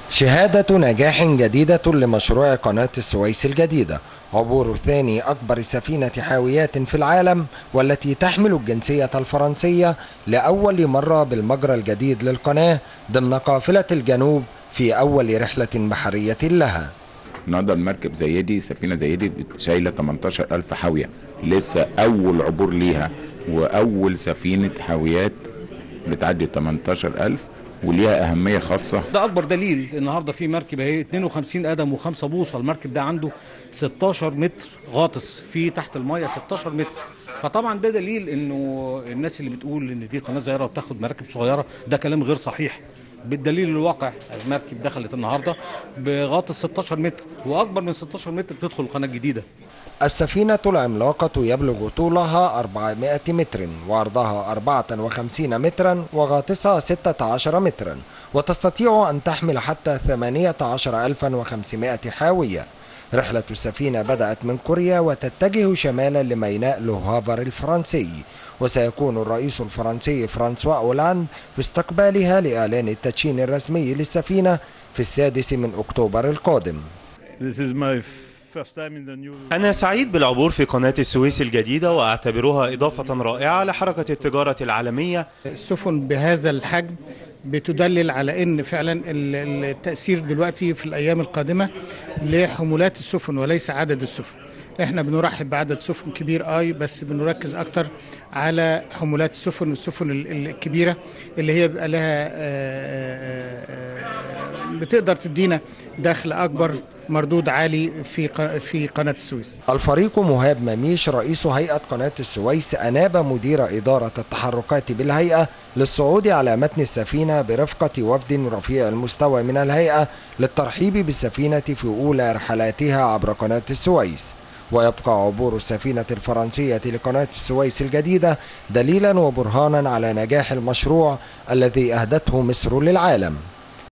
شهادة نجاح جديدة لمشروع قناة السويس الجديدة عبور ثاني أكبر سفينة حاويات في العالم والتي تحمل الجنسية الفرنسية لأول مرة بالمجرى الجديد للقناة ضمن قافلة الجنوب في أول رحلة بحرية لها النهارده المركب زي دي سفينه زي دي شايله 18000 حاويه لسه اول عبور ليها واول سفينه حاويات بتعدي 18000 وليها اهميه خاصه ده اكبر دليل النهارده في مركب اهي 52 قدم و5 بوصه المركب ده عنده 16 متر غاطس في تحت المايه 16 متر فطبعا ده دليل انه الناس اللي بتقول ان دي قناه صغيره وبتاخد مراكب صغيره ده كلام غير صحيح بالدليل الواقع المركب دخلت النهارده بغاطس 16 متر واكبر من 16 متر بتدخل القناه الجديده السفينة العملاقة يبلغ طولها 400 متر وعرضها 54 مترا وغاطسها 16 مترا وتستطيع أن تحمل حتى 18500 حاوية رحلة السفينة بدأت من كوريا وتتجه شمالا لميناء لوهافر الفرنسي وسيكون الرئيس الفرنسي فرانسوا أولاند في استقبالها لإعلان التدشين الرسمي للسفينة في السادس من أكتوبر القادم أنا سعيد بالعبور في قناة السويس الجديدة وأعتبرها إضافة رائعة لحركة التجارة العالمية السفن بهذا الحجم بتدلل على ان فعلا التاثير دلوقتي في الايام القادمه لحمولات السفن وليس عدد السفن احنا بنرحب بعدد سفن كبير اي بس بنركز اكتر على حمولات السفن والسفن الكبيره اللي هي بيبقى لها بتقدر تدينا دخل اكبر مردود عالي في في قناه السويس. الفريق مهاب مميش رئيس هيئه قناه السويس اناب مدير اداره التحركات بالهيئه للصعود على متن السفينه برفقه وفد رفيع المستوى من الهيئه للترحيب بالسفينه في اولى رحلاتها عبر قناه السويس. ويبقى عبور السفينة الفرنسية لقناة السويس الجديدة دليلا وبرهانا على نجاح المشروع الذي أهدته مصر للعالم